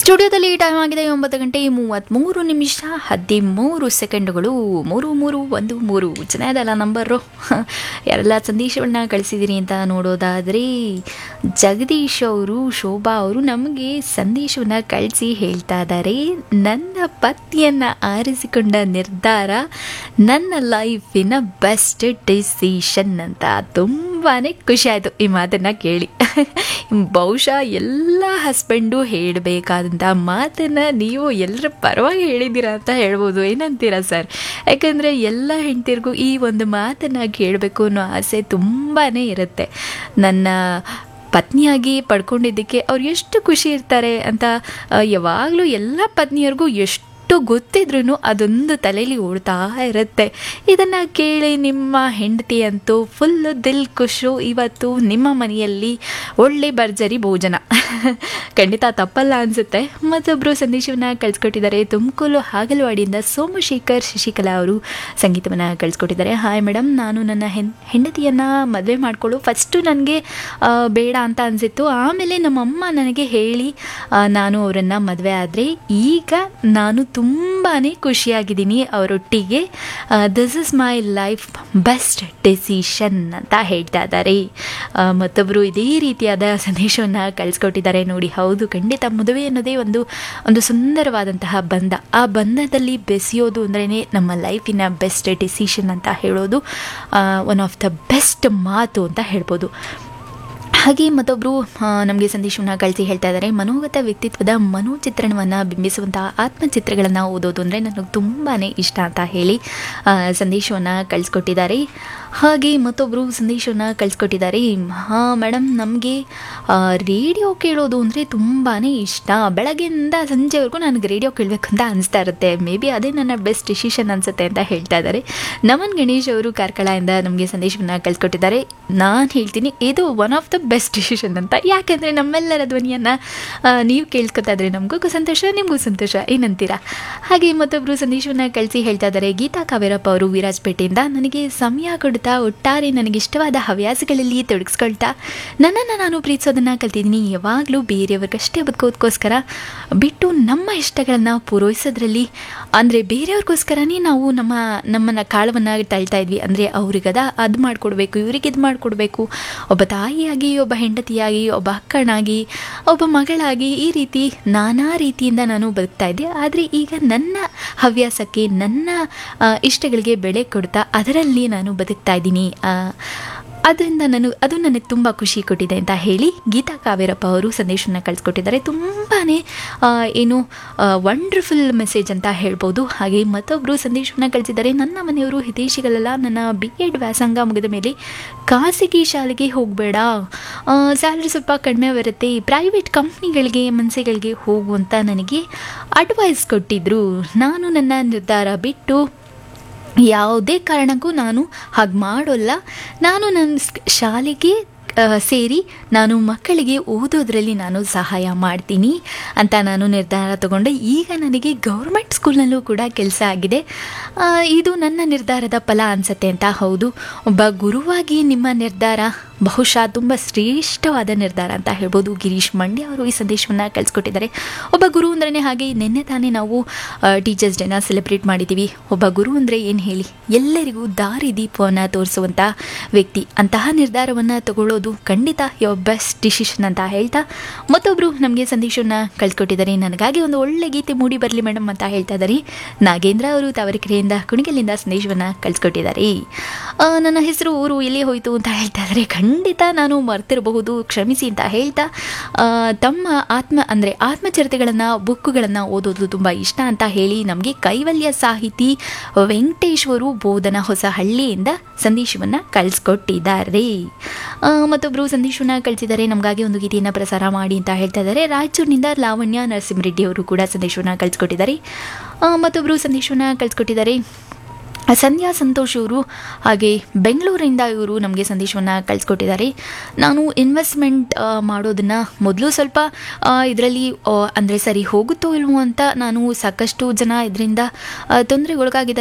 ಸ್ಟುಡಿಯೋದಲ್ಲಿ ಟೈಮ್ ಆಗಿದೆ ಒಂಬತ್ತು ಗಂಟೆ ಮೂವತ್ತ್ಮೂರು ನಿಮಿಷ ಹದಿಮೂರು ಸೆಕೆಂಡುಗಳು ಮೂರು ಮೂರು ಒಂದು ಮೂರು ಚೆನ್ನಾಗಲ್ಲ ನಂಬರು ಯಾರೆಲ್ಲ ಸಂದೇಶಗಳನ್ನ ಕಳಿಸಿದ್ದೀರಿ ಅಂತ ನೋಡೋದಾದರೆ ಜಗದೀಶ್ ಅವರು ಶೋಭಾ ಅವರು ನಮಗೆ ಸಂದೇಶವನ್ನು ಕಳಿಸಿ ಹೇಳ್ತಾ ಇದ್ದಾರೆ ನನ್ನ ಪತಿಯನ್ನು ಆರಿಸಿಕೊಂಡ ನಿರ್ಧಾರ ನನ್ನ ಲೈಫಿನ ಬೆಸ್ಟ್ ಡಿಸಿಷನ್ ಅಂತ ತುಂಬಾ ಖುಷಿ ಆಯಿತು ಈ ಮಾತನ್ನು ಕೇಳಿ ಬಹುಶಃ ಎಲ್ಲ ಹಸ್ಬೆಂಡು ಹೇಳಬೇಕಾದಂಥ ಮಾತನ್ನು ನೀವು ಎಲ್ಲರ ಪರವಾಗಿ ಹೇಳಿದ್ದೀರಾ ಅಂತ ಹೇಳ್ಬೋದು ಏನಂತೀರಾ ಸರ್ ಯಾಕಂದರೆ ಎಲ್ಲ ಹೆಂಡ್ತಿರ್ಗೂ ಈ ಒಂದು ಮಾತನ್ನು ಕೇಳಬೇಕು ಅನ್ನೋ ಆಸೆ ತುಂಬಾ ಇರುತ್ತೆ ನನ್ನ ಪತ್ನಿಯಾಗಿ ಪಡ್ಕೊಂಡಿದ್ದಕ್ಕೆ ಅವ್ರು ಎಷ್ಟು ಖುಷಿ ಇರ್ತಾರೆ ಅಂತ ಯಾವಾಗಲೂ ಎಲ್ಲ ಪತ್ನಿಯರಿಗೂ ಎಷ್ಟು ಗೊತ್ತಿದ್ರೂ ಅದೊಂದು ತಲೆಯಲ್ಲಿ ಓಡ್ತಾ ಇರುತ್ತೆ ಇದನ್ನು ಕೇಳಿ ನಿಮ್ಮ ಹೆಂಡತಿ ಅಂತೂ ಫುಲ್ಲು ದಿಲ್ ಖುಷು ಇವತ್ತು ನಿಮ್ಮ ಮನೆಯಲ್ಲಿ ಒಳ್ಳೆ ಭರ್ಜರಿ ಭೋಜನ ಖಂಡಿತ ತಪ್ಪಲ್ಲ ಅನಿಸುತ್ತೆ ಮತ್ತೊಬ್ಬರು ಸಂದೇಶವನ್ನು ಕಳಿಸ್ಕೊಟ್ಟಿದ್ದಾರೆ ತುಮಕೂರು ಹಾಗಲವಾಡಿಯಿಂದ ಸೋಮಶೇಖರ್ ಶಶಿಕಲಾ ಅವರು ಸಂಗೀತವನ್ನು ಕಳಿಸ್ಕೊಟ್ಟಿದ್ದಾರೆ ಹಾಯ್ ಮೇಡಮ್ ನಾನು ನನ್ನ ಹೆಣ್ ಹೆಂಡತಿಯನ್ನು ಮದುವೆ ಮಾಡಿಕೊಳ್ಳು ಫಸ್ಟು ನನಗೆ ಬೇಡ ಅಂತ ಅನಿಸಿತ್ತು ಆಮೇಲೆ ನಮ್ಮಮ್ಮ ನನಗೆ ಹೇಳಿ ಆ, ನಾನು ಅವರನ್ನು ಮದುವೆ ಆದರೆ ಈಗ ನಾನು ತುಂಬಾ ಖುಷಿಯಾಗಿದ್ದೀನಿ ಅವರೊಟ್ಟಿಗೆ this is my life best decision ಅಂತ ಹೇಳ್ತಾ ಇದ್ದಾರೆ ಆ, ಮತ್ತೊಬ್ಬರು ಇದೇ ರೀತಿಯಾದ ಸಂದೇಶವನ್ನು ಕಳಿಸ್ಕೊಟ್ಟಿದ್ದಾರೆ ನೋಡಿ ಹೌದು ಖಂಡಿತ ಮದುವೆ ಅನ್ನೋದೇ ಒಂದು ಒಂದು ಸುಂದರವಾದಂತಹ ಬಂಧ ಆ ಬಂಧದಲ್ಲಿ ಬೆಸೆಯೋದು ಅಂದ್ರೇ ನಮ್ಮ ಲೈಫಿನ ಬೆಸ್ಟ್ ಡಿಸಿಷನ್ ಅಂತ ಹೇಳೋದು ಒನ್ ಆಫ್ ದ ಬೆಸ್ಟ್ ಮಾತು ಅಂತ ಹೇಳ್ಬೋದು ಹಾಗೆ ಮತ್ತೊಬ್ಬರು ನಮಗೆ ಸಂದೇಶವನ್ನು ಕಳಿಸಿ ಹೇಳ್ತಾ ಇದ್ದಾರೆ ಮನೋಗತ ವ್ಯಕ್ತಿತ್ವದ ಮನೋಚಿತ್ರಣವನ್ನು ಬಿಂಬಿಸುವಂತಹ ಆತ್ಮಚಿತ್ರಗಳನ್ನು ಓದೋದು ಅಂದರೆ ನನಗೆ ತುಂಬಾ ಇಷ್ಟ ಅಂತ ಹೇಳಿ ಸಂದೇಶವನ್ನು ಕಳಿಸ್ಕೊಟ್ಟಿದ್ದಾರೆ ಹಾಗೆ ಮತ್ತೊಬ್ಬರು ಸಂದೇಶವನ್ನು ಕಳಿಸ್ಕೊಟ್ಟಿದ್ದಾರೆ ಹಾಂ ಮೇಡಮ್ ನಮಗೆ ರೇಡಿಯೋ ಕೇಳೋದು ಅಂದರೆ ತುಂಬಾ ಇಷ್ಟ ಬೆಳಗ್ಗೆಯಿಂದ ಸಂಜೆವರೆಗೂ ನನಗೆ ರೇಡಿಯೋ ಕೇಳಬೇಕು ಅಂತ ಅನಿಸ್ತಾ ಇರುತ್ತೆ ಮೇ ಬಿ ಅದೇ ನನ್ನ ಬೆಸ್ಟ್ ಡಿಸಿಷನ್ ಅನಿಸುತ್ತೆ ಅಂತ ಹೇಳ್ತಾ ಇದ್ದಾರೆ ನಮನ್ ಗಣೇಶ್ ಅವರು ಕಾರ್ಕಳದಿಂದ ನಮಗೆ ಸಂದೇಶವನ್ನು ಕಳಿಸ್ಕೊಟ್ಟಿದ್ದಾರೆ ನಾನು ಹೇಳ್ತೀನಿ ಇದು one of the best decision ಅಂತ ಯಾಕೆಂದರೆ ನಮ್ಮೆಲ್ಲರ ಧ್ವನಿಯನ್ನು ನೀವು ಕೇಳಿಸ್ಕೊತಾ ಇದ್ರೆ ನಮಗೂ ಸಂತೋಷ ನಿಮಗೂ ಸಂತೋಷ ಏನಂತೀರಾ ಹಾಗೆ ಮತ್ತೊಬ್ಬರು ಸಂದೇಶವನ್ನು ಕಳಿಸಿ ಹೇಳ್ತಾ ಇದ್ದಾರೆ ಗೀತಾ ಕಾವೇರಪ್ಪ ಅವರು ವಿರಾಜಪೇಟೆಯಿಂದ ನನಗೆ ಸಮಯ ಕೊಡ್ತಾ ಒಟ್ಟಾರೆ ನನಗೆ ಇಷ್ಟವಾದ ಹವ್ಯಾಸಗಳಲ್ಲಿ ತೊಡಗಿಸ್ಕೊಳ್ತಾ ನನ್ನನ್ನು ನಾನು ಪ್ರೀತಿಸೋದನ್ನು ಕಲ್ತಿದ್ದೀನಿ ಯಾವಾಗಲೂ ಬೇರೆಯವ್ರಿಗಷ್ಟೇ ಬದುಕೋದಕ್ಕೋಸ್ಕರ ಬಿಟ್ಟು ನಮ್ಮ ಇಷ್ಟಗಳನ್ನು ಪೂರೈಸೋದ್ರಲ್ಲಿ ಅಂದರೆ ಬೇರೆಯವ್ರಿಗೋಸ್ಕರನೇ ನಾವು ನಮ್ಮ ನಮ್ಮನ್ನ ಕಾಳವನ್ನು ತಳ್ತಾ ಇದ್ವಿ ಅಂದರೆ ಅವ್ರಿಗದ ಅದು ಮಾಡಿಕೊಡ್ಬೇಕು ಇವ್ರಿಗೆ ಇದು ಮಾಡಿಕೊಡ್ಬೇಕು ಒಬ್ಬ ತಾಯಿಯಾಗಿ ಒಬ್ಬ ಹೆಂಡತಿಯಾಗಿ ಒಬ್ಬ ಅಕ್ಕನಾಗಿ ಒಬ್ಬ ಮಗಳಾಗಿ ಈ ರೀತಿ ನಾನಾ ರೀತಿಯಿಂದ ನಾನು ಬದುಕ್ತಾ ಇದ್ದೆ ಆದರೆ ಈಗ ನನ್ನ ಹವ್ಯಾಸಕ್ಕೆ ನನ್ನ ಆ, ಇಷ್ಟಗಳಿಗೆ ಬೆಲೆ ಕೊಡ್ತಾ ಅದರಲ್ಲಿ ನಾನು ಬದುಕ್ತಾ ಇದ್ದೀನಿ ಆ, ಅದರಿಂದ ನಾನು ಅದು ನನಗೆ ತುಂಬ ಖುಷಿ ಕೊಟ್ಟಿದೆ ಅಂತ ಹೇಳಿ ಗೀತಾ ಕಾವೇರಪ್ಪ ಅವರು ಸಂದೇಶನ ಕಳಿಸ್ಕೊಟ್ಟಿದ್ದಾರೆ ತುಂಬಾ ಏನು ವಂಡರ್ಫುಲ್ ಮೆಸೇಜ್ ಅಂತ ಹೇಳ್ಬೋದು ಹಾಗೆ ಮತ್ತೊಬ್ಬರು ಸಂದೇಶವನ್ನು ಕಳಿಸಿದ್ದಾರೆ ನನ್ನ ಮನೆಯವರು ಹಿತೈಷಿಗಳೆಲ್ಲ ನನ್ನ ಬಿ ಎಡ್ ವ್ಯಾಸಂಗ ಮುಗಿದ ಮೇಲೆ ಖಾಸಗಿ ಶಾಲೆಗೆ ಹೋಗಬೇಡ ಸ್ಯಾಲ್ರಿ ಸ್ವಲ್ಪ ಕಡಿಮೆ ಬರುತ್ತೆ ಪ್ರೈವೇಟ್ ಕಂಪ್ನಿಗಳಿಗೆ ಮನ್ಸಿಗಳಿಗೆ ಹೋಗು ಅಂತ ನನಗೆ ಅಡ್ವೈಸ್ ಕೊಟ್ಟಿದ್ದರು ನಾನು ನನ್ನ ನಿರ್ಧಾರ ಬಿಟ್ಟು ಯಾವುದೇ ಕಾರಣಕ್ಕೂ ನಾನು ಹಾಗೆ ಮಾಡೋಲ್ಲ ನಾನು ನನ್ನ ಸ್- ಶಾಲೆಗೆ ಆ, ಸೇರಿ ನಾನು ಮಕ್ಕಳಿಗೆ ಓದೋದ್ರಲ್ಲಿ ನಾನು ಸಹಾಯ ಮಾಡ್ತೀನಿ ಅಂತ ನಾನು ನಿರ್ಧಾರ ತಗೊಂಡೆ ಈಗ ನನಗೆ ಗೌರ್ಮೆಂಟ್ ಸ್ಕೂಲ್ನಲ್ಲೂ ಕೂಡ ಕೆಲಸ ಆಗಿದೆ ಆ, ಇದು ನನ್ನ ನಿರ್ಧಾರದ ಫಲ ಅನಿಸುತ್ತೆ ಅಂತ ಹೌದು ಒಬ್ಬ ಗುರುವಾಗಿ ನಿಮ್ಮ ನಿರ್ಧಾರ ಬಹುಶಃ ತುಂಬ ಶ್ರೇಷ್ಠವಾದ ನಿರ್ಧಾರ ಅಂತ ಹೇಳ್ಬೋದು ಗಿರೀಶ್ ಮಂಡ್ಯ ಅವರು ಈ ಸಂದೇಶವನ್ನು ಕಳಿಸ್ಕೊಟ್ಟಿದ್ದಾರೆ ಒಬ್ಬ ಗುರು ಅಂದ್ರೆ ಹಾಗೆ ನಿನ್ನೆ ತಾನೇ ನಾವು ಟೀಚರ್ಸ್ ಡೇನ ಸೆಲೆಬ್ರೇಟ್ ಮಾಡಿದ್ದೀವಿ ಒಬ್ಬ ಗುರು ಅಂದರೆ ಏನು ಹೇಳಿ ಎಲ್ಲರಿಗೂ ದಾರಿ ದೀಪವನ್ನು ತೋರಿಸುವಂಥ ವ್ಯಕ್ತಿ ಅಂತಹ ನಿರ್ಧಾರವನ್ನು ತಗೊಳ್ಳೋದು ಖಂಡಿತ ಯೋ ಬೆಸ್ಟ್ ಡಿಸಿಷನ್ ಅಂತ ಹೇಳ್ತಾ ಮತ್ತೊಬ್ಬರು ನಮಗೆ ಸಂದೇಶವನ್ನು ಕಳಿಸ್ಕೊಟ್ಟಿದ್ದಾರೆ ನನಗಾಗಿ ಒಂದು ಒಳ್ಳೆ ಗೀತೆ ಮೂಡಿ ಬರಲಿ ಮೇಡಮ್ ಅಂತ ಹೇಳ್ತಾ ಇದ್ದಾರೆ ನಾಗೇಂದ್ರ ಅವರು ತಾವರೆಕೆರೆಯಿಂದ ಕುಣಿಗಲಿಂದ ಸಂದೇಶವನ್ನು ಕಳಿಸ್ಕೊಟ್ಟಿದ್ದಾರೆ ಆ, ನನ್ನ ಹೆಸರು ಊರು ಎಲ್ಲಿ ಹೋಯಿತು ಅಂತ ಹೇಳ್ತಾ ಇದ್ದಾರೆ ಖಂಡಿತ ನಾನು ಮರ್ತಿರಬಹುದು ಕ್ಷಮಿಸಿ ಅಂತ ಹೇಳ್ತಾ ಆ, ತಮ್ಮ ಆತ್ಮ ಅಂದರೆ ಆತ್ಮಚರಿತೆಗಳನ್ನು ಬುಕ್ಕುಗಳನ್ನು ಓದೋದು ತುಂಬ ಇಷ್ಟ ಅಂತ ಹೇಳಿ ನಮಗೆ ಕೈವಲ್ಯ ಸಾಹಿತಿ ವೆಂಕಟೇಶ್ವರು ಬೋಧನ ಹೊಸ ಹಳ್ಳಿಯಿಂದ ಸಂದೇಶವನ್ನು ಕಳಿಸ್ಕೊಟ್ಟಿದ್ದಾರೆ ಆ, ಮತ್ತೊಬ್ಬರು ಸಂದೇಶವನ್ನು ಕಳಿಸಿದ್ದಾರೆ ನಮಗಾಗಿ ಒಂದು ಗೀತೆಯನ್ನು ಪ್ರಸಾರ ಮಾಡಿ ಅಂತ ಹೇಳ್ತಾ ಇದ್ದಾರೆ ರಾಯಚೂರಿನಿಂದ ಲಾವಣ್ಯ ನರಸಿಂಹರೆಡ್ಡಿ ಅವರು ಕೂಡ ಸಂದೇಶವನ್ನು ಕಳಿಸ್ಕೊಟ್ಟಿದ್ದಾರೆ ಆ, ಮತ್ತೊಬ್ಬರು ಸಂದೇಶವನ್ನು ಕಳಿಸ್ಕೊಟ್ಟಿದ್ದಾರೆ ಸಂಧ್ಯಾ ಸಂತೋಷ್ ಅವರು ಹಾಗೆ ಬೆಂಗಳೂರಿಂದ ಇವರು ನಮಗೆ ಸಂದೇಶವನ್ನು ಕಳಿಸ್ಕೊಟ್ಟಿದ್ದಾರೆ ನಾನು ಇನ್ವೆಸ್ಟ್ಮೆಂಟ್ ಮಾಡೋದನ್ನು ಮೊದಲು ಸ್ವಲ್ಪ ಇದರಲ್ಲಿ ಅಂದರೆ ಸರಿ ಹೋಗುತ್ತೋ ಇಲ್ವೋ ಅಂತ ನಾನು ಸಾಕಷ್ಟು ಜನ ಇದರಿಂದ ತೊಂದರೆಗೊಳಗಾಗಿದ್ದಾರೆ